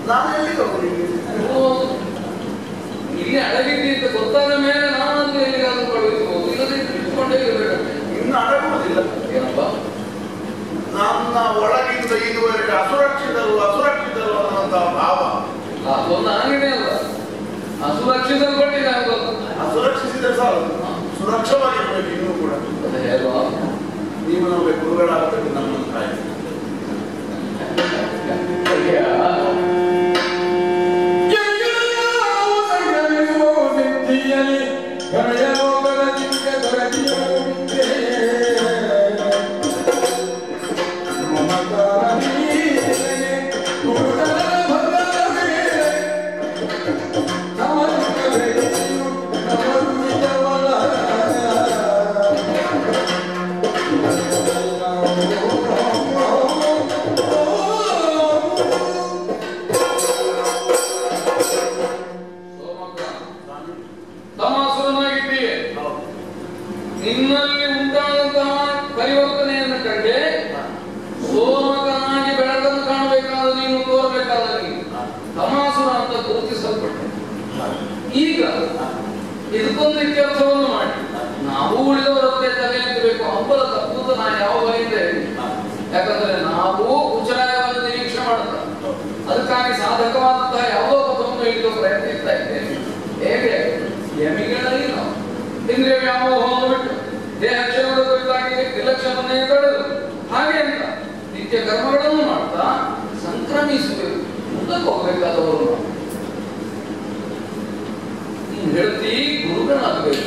ನಾನು ಎಲ್ಲಿಗೆ ಹೋಗಲಿ ಇಲ್ಲಿ ಅಡಗಿದ್ದಿ ಅಂತ ಗೊತ್ತಾದ ಮೇಲೆ ನಾನಂತೂ ಎಲ್ಲಿಗಾದ್ರೂ ಕಳುಹಿಸಬಹುದು ಇಲ್ಲದೆ ಇಟ್ಕೊಂಡೇ ಇರಬೇಕು ಇನ್ನು ಅಡಗುವುದಿಲ್ಲ ಏನಪ್ಪ ನನ್ನ ಒಳಗಿಂದ ಇದುವರೆಗೆ ಅಸುರಕ್ಷಿತರು ಅಸುರಕ್ಷಿತರು ಅನ್ನುವಂತ ಭಾವ ಅದೊಂದು ಆಗಿದೆ ಅಲ್ಲ ಅಸುರಕ್ಷಿಸಲ್ಪಟ್ಟಿದೆ ಆಗೋದು ಅಸುರಕ್ಷಿಸಿದ್ರೆ ಸಾಲದು ಸುರಕ್ಷವಾಗಿರ್ಬೇಕು ಇನ್ನೂ ಕೂಡ ಅದು ಹೇಗೋ ನೀವು ನಮಗೆ ಗುರುಗಳಾಗಬೇಕು ನಮ್ಮನ್ನು ಕಾಯಿ ಸೋಮಕ್ಕ ತಮಾಸುರನಾಗಿದ್ದೀಯೆ ನಿನ್ನಲ್ಲಿ ಉಂಟಾದಂತಹ ಪರಿವರ್ತನೆಯನ್ನು ಕಂಡೆ ಸೋಮಕನಾಗಿ ಬೆಳಕನ್ನು ಕಾಣಬೇಕಾದ ನೀನು ತೋರಬೇಕಾದ ನೀನು ತಮಾಸುರ ಅಂತ ಗುರುತಿಸಲ್ಪಟ್ಟೆ ಈಗ ಇದಕ್ಕೊಂದು ಇತ್ಯರ್ಥವನ್ನು ಮಾಡಿ ನಾವು ಉಳಿದವರತ್ತೆ ತಲೆ ಎತ್ತಬೇಕು ಹಂಬಲ ತಪ್ಪುದು ನಾ ಯಾವ ಬಗೆಯಿಂದ ಹೇಳಿ ಯಾಕಂದ್ರೆ ನಾವು ಉಚ್ಚಾರವನ್ನು ನಿರೀಕ್ಷೆ ಮಾಡುತ್ತ ಅದಕ್ಕಾಗಿ ಸಾಧಕವಾದಂತಹ ಯಾವುದೋ ಪದವನ್ನು ಹಿಡಿದು ಪ್ರಯತ್ನಿಸ್ತಾ ಇದ್ದೇವೆ ಹೇಗೆ ಯಮಿಗಳಲ್ಲಿ ನಾವು ಇಂದ್ರಿಯ ವ್ಯಾಮೋಹವನ್ನು ಬಿಟ್ಟು ದೇಹ ಕ್ಷೇಮದ ಕುರಿತಾಗಿ ನಿರ್ಲಕ್ಷ್ಯವನ್ನೇ ತಡೆದು ಹಾಗೆ ಅಂತ ನಿತ್ಯ ಕರ್ಮಗಳನ್ನು ಮಾಡ್ತಾ ಸಂಕ್ರಮಿಸಬೇಕು ಮುಂದಕ್ಕೆ ಹೋಗ್ಬೇಕಾದವರು ನಾವು. ನೀನ್ ಹೇಳ್ತಿ ಗುರುಗಳಾಗಬೇಕು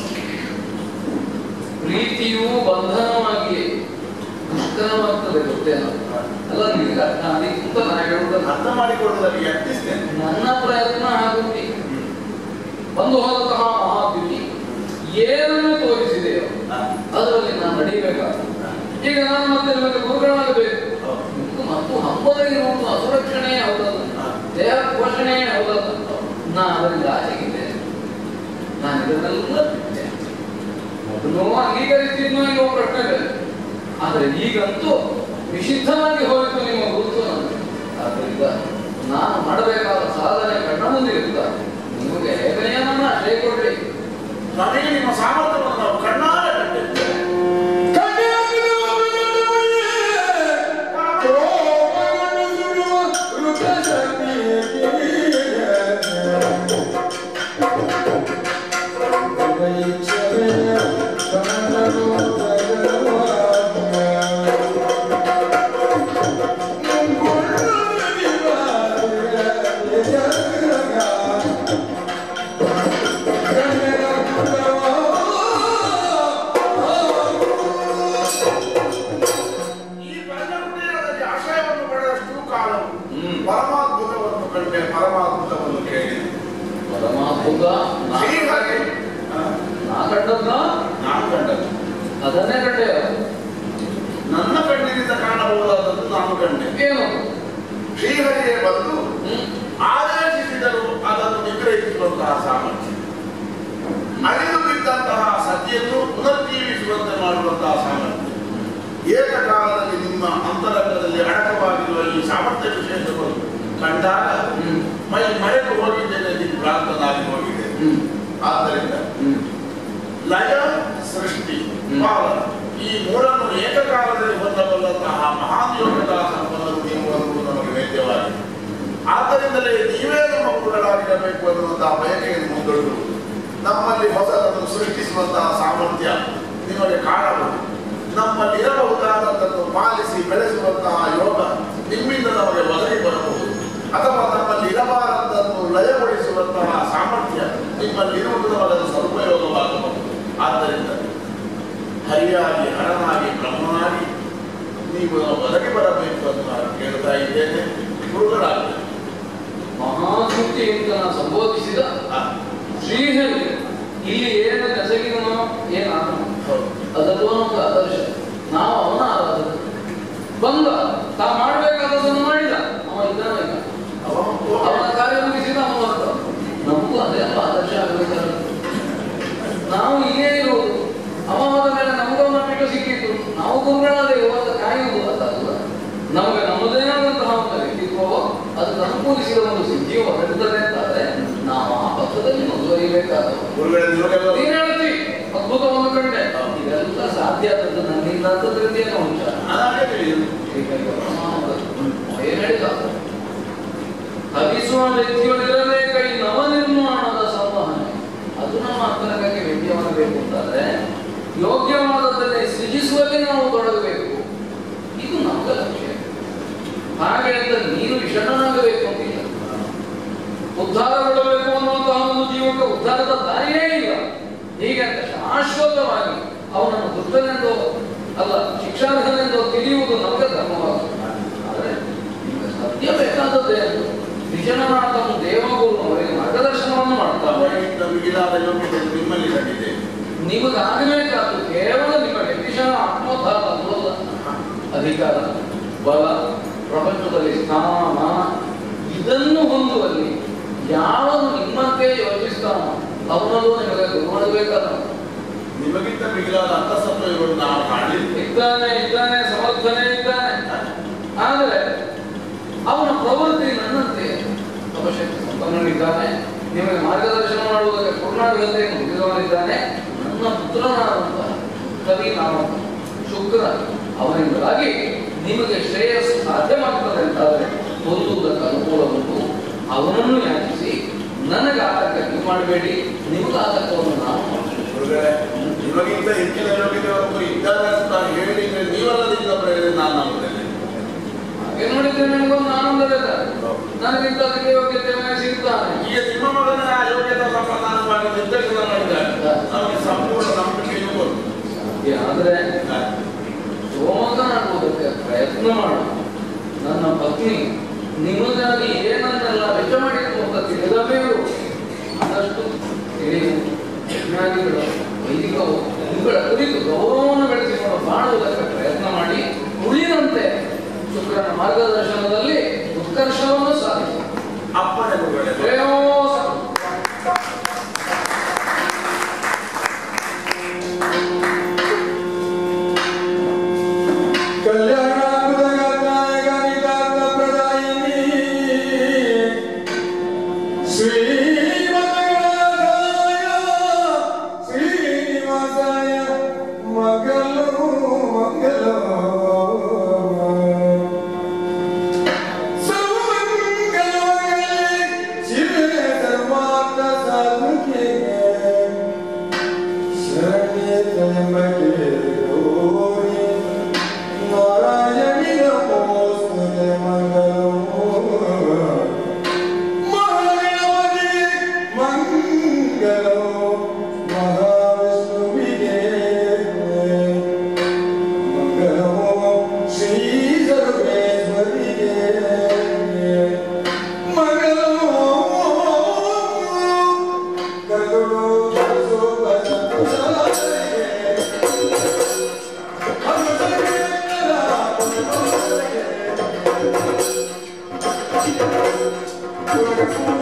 ಪ್ರೀತಿಯು ಬಂಧನವಾಗಿ ದುಷ್ಟನವಾಗ್ತದೆ ಗೊತ್ತೇನೋ ಅಲ್ಲ ನಿನಗೆ ಅರ್ಥ ಅದಕ್ಕಿಂತ ನಾ ಹೇಳುವುದಲ್ಲ ಅರ್ಥ ಮಾಡಿಕೊಳ್ಳುವುದಕ್ಕೆ ಯತ್ನಿಸ್ತೇನೆ ನನ್ನ ಪ್ರಯತ್ನ ಆಗುತ್ತೆ ಬಂದು ಹೋದಂತಹ ಮಹಾದ್ಯುತಿ ಏನನ್ನು ತೋರಿಸಿದೆಯೋ ಅದರಲ್ಲಿ ನಾನು ನಡೀಬೇಕಾಗ್ತದೆ ಈಗ ನಾನು ಮತ್ತೆ ನಿಮಗೆ ಗುರುಗಳಾಗಬೇಕು ಇದು ಮತ್ತು ಹಬ್ಬದ ಇರುವುದು ಅಸುರಕ್ಷಣೆ ಹೌದಲ್ಲ ದೇಹ ಪೋಷಣೆ ಹೌದಲ್ಲ ನಾ ಅದರಿಂದ ಆಚೆಗಿದ್ದೇನೆ ನಾನು ಇದನ್ನೆಲ್ಲ ಬಿಟ್ಟೆ ಮೊದಲು ಅಂಗೀಕರಿಸಿದ್ನೋ ಇಲ್ಲೋ ಪ್ರಶ್ನೆ ಬೇರೆ ಆದರೆ ಈಗಂತೂ ನಿಷಿದ್ಧವಾಗಿ ಹೋಯಿತು ನಿಮ್ಮ ಗುರುತು ನನಗೆ ಆದ್ದರಿಂದ ನಾನು ಮಾಡಬೇಕಾದ ಸಾಧನೆ ಕಣ್ಣ ಮುಂದಿರುತ್ತ ನಿಮಗೆ ಹೇಗನೆಯನ್ನ ಅಷ್ಟೇ ಕೊಡ್ಲಿ ನನಗೆ ನಿಮ್ಮ ಸಾಮರ್ಥ್ಯವನ್ನು ನಾವು ಕಣ್ಣಾರೆ ಕಂಡಿದ್ದೇವೆ ಈ ಪಂಚಕುಟೀರದಲ್ಲಿ ಆಶಯವನ್ನು ಪಡೆದಷ್ಟು ಕಾಲವು ಹ್ಮ್. ಪರಮಾದ್ಭುತವನ್ನು ಕಂಡೆ ಪರಮಾದ್ಭುತವನ್ನು ಕೇಳಿ ಪರಮಾದ್ಭುತ ನಾ- ಹೀಗಾಗಿ ಆ, ನಾ ಕಂಡದ್ನ ನಾನು ಕಂಡದ್ದು ಅದನ್ನೇ ಕಂಡೆ ನನ್ನ ಕಣ್ಣಿನಿಂದ ಕಾಣಬಹುದಾದದ್ದು ನಾನು ಕಂಡೆ ಏನು ಶ್ರೀಹರಿಯೇ ಬಂದು ಹ್ಮ್ ಆದೇಶಿಸಿದರು ಅದನ್ನು ನಿಗ್ರಹಿಸುವಂತಹ ಸಾಮರ್ಥ್ಯ ಅಳಿದು ಬಿದ್ದಂತಹ ಸತಿಯನ್ನು ಪುನರ್ಜೀವಿಸುವಂತೆ ಮಾಡುವಂತಹ ಸಾಮರ್ಥ್ಯ ಏಕಕಾಲದಲ್ಲಿ ನಿಮ್ಮ ಅಂತರಂಗದಲ್ಲಿ ಅಡಕವಾಗಿರುವ ಈ ಸಾಮರ್ಥ್ಯ ವಿಶೇಷಗಳು ಕಂಡಾಗ ಹ್ಮ್ ಮೈ ಮರೆತು ಹೋಗಿದ್ದೇನೆ ನಿಮ್ಮ ಪ್ರಾಂತನಾಗಿ ಹೋಗಿದೆ ಹ್ಮ್ ಆದ್ದರಿಂದ ಹ್ಮ್ ಲಯ ಸೃಷ್ಟಿ ಹ್ಮ್. ಪಾಲನ ಈ ಮೂರನ್ನು ಏಕಕಾಲದಲ್ಲಿ ಹೊಂದಬಲ್ಲಂತಹ ಮಹಾನ್ ಯೋಗದ ಸಂಪನ್ನರು ನೀವು ಅನ್ನುವುದು ನಮಗೆ ವೇದ್ಯವಾಗಿದೆ ಆದ್ದರಿಂದಲೇ ನೀವೇ ನಮ್ಮ ಗುರುಗಳಾಗಿರಬೇಕು ಅನ್ನುವಂತಹ ಬಯಕೆಯನ್ನು ಮುಂದೊಡ್ಡು ನಮ್ಮಲ್ಲಿ ಹೊಸದನ್ನು ಸೃಷ್ಟಿಸುವಂತಹ ಸಾಮರ್ಥ್ಯ ನಿಮಗೆ ಕಾಣಬಹುದು ನಮ್ಮಲ್ಲಿ ಇರಬಹುದಾದದ್ದನ್ನು ಪಾಲಿಸಿ ಬೆಳೆಸುವಂತಹ ಯೋಗ ನಿಮ್ಮಿಂದ ನಮಗೆ ಒದಗಿ ಬರಬಹುದು ಅಥವಾ ನಮ್ಮಲ್ಲಿ ಇರಬಾರದನ್ನು ಲಯಗೊಳಿಸುವಂತಹ ಸಾಮರ್ಥ್ಯ ನಿಮ್ಮಲ್ಲಿ ಇರುವುದು ನಮಗೆ ಸದುಪಯೋಗವಾಗಬಹುದು ಆದ್ದರಿಂದ ಹರಿಯಾಗಿ ಹರನಾಗಿ ಬ್ರಹ್ಮನಾಗಿ ನೀವು ಒದಗಿ ಬರಬೇಕು ಅಂತ ನಾನು ಕೇಳ್ತಾ ಇದ್ದೇನೆ ಗುರುಗಳಾಗಬೇಕು ಮಹಾಶಕ್ತಿ ಅಂತ ನಾನು ಸಂಬೋಧಿಸಿದ ಶ್ರೀಹರಿ ಇಲ್ಲಿ ಏನು ನೆಸಗಿದನೋ ಏನಾದನೋ ಅದೆಲ್ಲವೂ ಒಂದು ಆದರ್ಶ ನಾವು ಅವನ ಆರಾಧನೆ ಬಂದ ತಾ ಮಾಡಬೇಕಾದದನ್ನು ಮಾಡಿದ ಅವ ಇದ್ದಾನ ಈಗ ಅವನ ಕಾರ್ಯ ಮುಗಿಸಿದ ಅವನ ಹೊರಟ ನಮಗೂ ಅದೇ ಅಲ್ಲ ಆದರ್ಶ ಆಗಬೇಕಾದ್ರೆ ನಾವು ಇಲ್ಲೇ ಇರುವುದು ಅವ ಹೋದ ಮೇಲೆ ನಮಗೂ ಅವನ ಪೀಠ ಸಿಕ್ಕಿತ್ತು ನಾವು ಗುರುಗಳಾದ ಅಂತ ಕಾಯುವುದು ಅದಲ್ಲ ನಮಗೆ ನಮ್ಮದೇನಾದಂತಹ ಒಂದು ವ್ಯಕ್ತಿತ್ವವೋ ಅದಕ್ಕೆ ಅನುಕೂಲ ಅನುಕೂಲಿಸಿದ ಒಂದು ಸಿದ್ಧಿಯು ಹೊರಡ್ತದೆ ಅಂತಾದ್ರೆ ನಾವು ಆ ಪಥದಲ್ಲಿ ಮುಂದುವರಿಬೇಕಾದವು ಗುರುಗಳೇ ನಿಮಗೆಲ್ಲ ನೀನ್ ಹೇಳ್ತಿ ಅದ್ಭುತವನ್ನು ಕಂಡೆ ಇದೆಲ್ಲ ಸಾಧ್ಯ ಆದದ್ದು ನನ್ನಿಂದ ಅಂತಂದ್ರೆ ಏನೋ ಉಂಟ ಅದಾಗೆ ತಿಳಿಯುದು ಏನ್ ಹೇಳಿದ ಹರಿಸುವ ವ್ಯಕ್ತಿಯೊಳಿರಬೇಕ ಈ ನವನಿರ್ಮಾಣದ ಸಂವಹನೆ ಅದು ನಮ್ಮ ಅಂತರಂಗಕ್ಕೆ ವ್ಯಕ್ತಿಯಾಗಬೇಕು ಅಂತಾದ್ರೆ ಯೋಗ್ಯವಾದದ್ದನ್ನೇ ಸೃಜಿಸುವಲ್ಲಿ ನಾವು ತೊಡಗಬೇಕು ಇದು ನಮ್ಮ ಲಕ್ಷ್ಯ ಹಾಗೆ ಅಂತ ನೀನು ವಿಷಣ್ಣನಾಗಬೇಕು ಅಂತಿಲ್ಲ ಉದ್ಧಾರಗೊಳ್ಳಬೇಕು ಅನ್ನುವಂತಹ ಒಂದು ಜೀವಕ್ಕೆ ಉದ್ಧಾರದ ದಾರಿಯೇ ಇಲ್ಲ ಹೀಗೆ ಅಂತ ಶಾಶ್ವತವಾಗಿ ಅವನನ್ನು ದುಷ್ಟನೆಂದು ಅಲ್ಲ ಶಿಕ್ಷಾರ್ಹನೆಂದು ತಿಳಿಯುವುದು ನಮಗೆ ಧರ್ಮವಾಗುತ್ತದೆ ಆದರೆ ನಿಮಗೆ ಸತ್ಯ ಬೇಕಾದದ್ದೇ ಅದು ನಿಜನಾಥ ದೇವಗುರು ಅವರಿಗೆ ಮಾರ್ಗದರ್ಶನವನ್ನು ಮಾಡ್ತಾರೆ ಅವರಿಗಿಂತ ಮಿಗಿಲಾದ ಯೋಗ್ಯತೆ ನಿಮ್ಮಲ್ಲಿ ಕಂಡಿದೆ ನಿಮಗಾಗಬೇಕಾದ್ದು ಕೇವಲ ನಿಮ್ಮ ವ್ಯಕ್ತಿಶಃ ಆತ್ಮೋದ್ಧಾರ ಅಲ್ಲಲ್ಲ ಅಧಿಕಾರ ಬಲ ಪ್ರಪಂಚದಲ್ಲಿ ಸ್ಥಾನ ಮಾನ ಇದನ್ನು ಹೊಂದುವಲ್ಲಿ ಯಾವನು ನಿಮ್ಮಂತೆ ಯೋಚಿಸ್ತಾನೋ ಅವನಲ್ಲೂ ನಿಮಗೆ ಗುರು ಮಾಡಬೇಕಾದ ನಿಮಗಿಂತ ಮಿಗಿಲಾದ ಅಂತಸತ್ವಗಳು ನಾವು ಕಾಣಲಿಲ್ಲ ಇದ್ದಾನೆ ಇದ್ದಾನೆ ಸಮರ್ಥನೆ ಇದ್ದಾನೆ ಆದರೆ ಅವನ ಪ್ರವೃತ್ತಿ ನನ್ನಂತೆ ಅವಶ್ಯಕ ಸಂಪನ್ನನಿದ್ದಾನೆ ನಿಮಗೆ ಮಾರ್ಗದರ್ಶನ ಮಾಡುವುದಕ್ಕೆ ಪೂರ್ಣಾರ್ಹತೆಯನ್ನು ಹೊಂದಿದವನಿದ್ದಾನೆ ನನ್ನ ಪುತ್ರನಾದಂತಹ ಕವಿ ನಾವು ಶುಕ್ರ ಅವನಿಂದಾಗಿ ನಿಮಗೆ ಶ್ರೇಯಸ್ಸು ಸಾಧ್ಯವಾಗ್ತದೆ ಅಂತಾದರೆ ಹೊಂದುವುದಕ್ಕೆ ಅನುಕೂಲ ಉಂಟು ಅವನನ್ನು ಯಾಚಿಸಿ ನನಗೆ ಆತಂಕ ನೀವು ಮಾಡಬೇಡಿ ನಿಮಗೆ ಆತಂಕವನ್ನು ನಾನು ಮಾಡ್ತೇನೆ. ಗುರುಗಳೇ ನಿಮಗಿಂತ ಹೆಚ್ಚಿನ ಯೋಗ್ಯತೆ ಒಬ್ಬರು ಇದ್ದಾರೆ ಅಂತ ಹೇಳಿದ್ರೆ ನೀವಲ್ಲದಿಂದ ಹೇಳಿದ್ರೆ ನಾನು ನಂಬುತ್ತೇನೆ ಹಾಗೆ ನೋಡಿದ್ರೆ ನನಗೊಂದು ಆನಂದವಿದೆ ನನಗಿಂತ ಅದಕ್ಕೆ ಯೋಗ್ಯತೆ ಸಿಗ್ತಾನೆ ಈಗ ನಿಮ್ಮ ಮಗನ ಆ ಯೋಗ್ಯತಾ ಸಂಪಾದನೆ ಮಾಡಿ ನಿರ್ದೇಶನ ಮಾಡಿದ್ದಾರೆ ನಮಗೆ ಸಂಪೂರ್ಣ ನಂಬಿಕೆಯೂ ಬಂತು ಆದ್ರೆ ಶಿವಮೊಗ್ಗನಾಗುವುದಕ್ಕೆ ಪ್ರಯತ್ನ ಮಾಡು ನನ್ನ ಪತ್ನಿ ನಿಮಗಾಗಿ ಏನನ್ನೆಲ್ಲ ವೆಚ್ಚ ಮಾಡಿದ್ರು ಅಂತ ತಿಳಿದಬೇರು ಆದಷ್ಟು ತಿಳಿಯು ಜ್ಞಾನಿಗಳು ವೈದಿಕವು ಇವುಗಳ ಕುರಿತು ಗೌರವವನ್ನು ಬೆಳೆಸಿಕೊಂಡು ಬಾಳುವುದಕ್ಕೆ ಪ್ರಯತ್ನ ಮಾಡಿ ಉಳಿದಂತೆ ಶುಕ್ರನ ಮಾರ್ಗದರ್ಶನದಲ್ಲಿ ಉತ್ಕರ್ಷವನ್ನು ಸಾಧಿಸಿ ಅಪ್ಪಣೆ ಗುರುಗಳೇ ಶ್ರೇಯೋಸ Thank you.